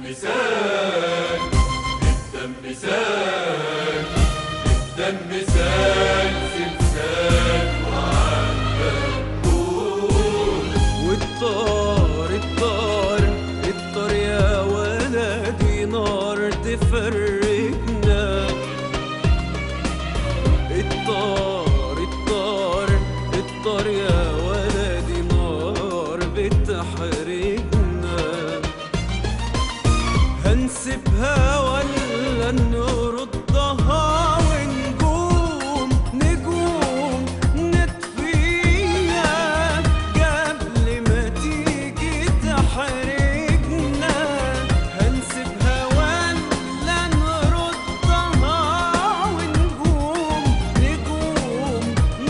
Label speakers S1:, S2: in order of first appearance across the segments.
S1: مثال الدم سال الدم سال سلسال وعنقود
S2: والطار الطار الطار يا ولدي نار تفرقنا الطار الطار الطار يا ولدي نار بتحرقنا هنسيبها ولا نردها ونقوم نقوم نطفيها قبل ما تيجي تحرقنا هنسيبها ولا نردها ونقوم نقوم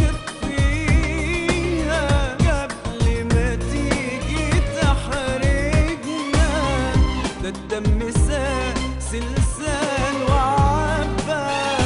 S2: نطفيها قبل ما تيجي تحرقنا ده الدم سال سلسال وعبى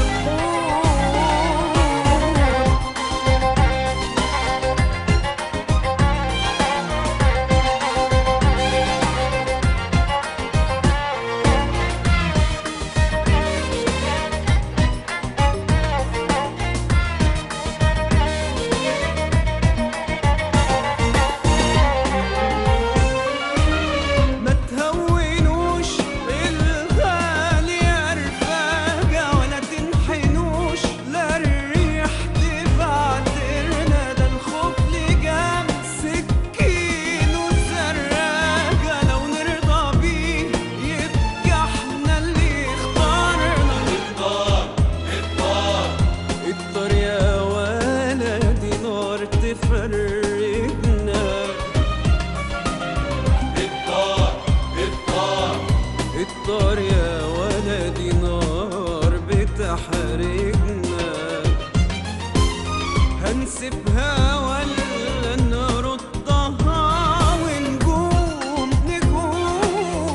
S2: ما تهونوش الغالي يا رفاقة ولا تنحنوش لا الريح تبعترنا ده الخوف لجام سكين وسراقة لو نرضى بيه يبقى احنا اللي اخترنا
S1: الطار الطار
S2: الطار يا ولدي نار تفرقنا
S1: الطار الطار
S2: الطار يا ولدي نار بتحرقنا هنسيبها ولا نردها ونقوم نقوم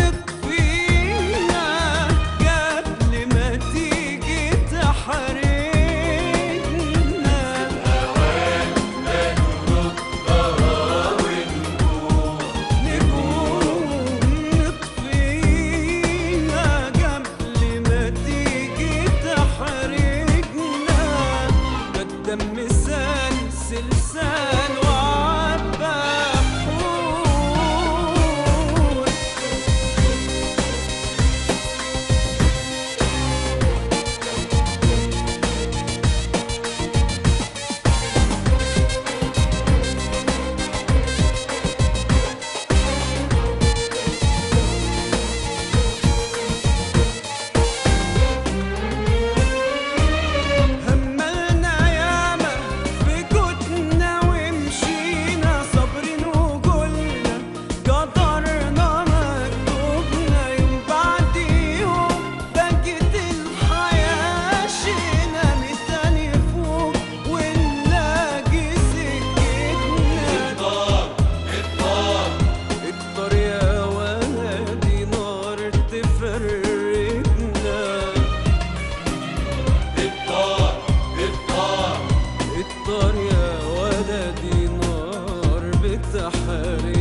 S2: نطفيها قبل ما تيجي تحرقنا نقوم نطفيها قبل ما تيجي تحرقنا ده الدم سال سلسال وعبى حور هملنا ياما في جودنا ومشينا صابرين وقلنا قدرنا مكتوبنا يوم بعد يوم بقت الحياة شينا مستني فوق ونلاقي سكتنا
S1: الطار الطار
S2: الطار يا ولدي نار تفرقنا
S1: الطار الطار
S2: الطار يا ولدي نار بتحرقنا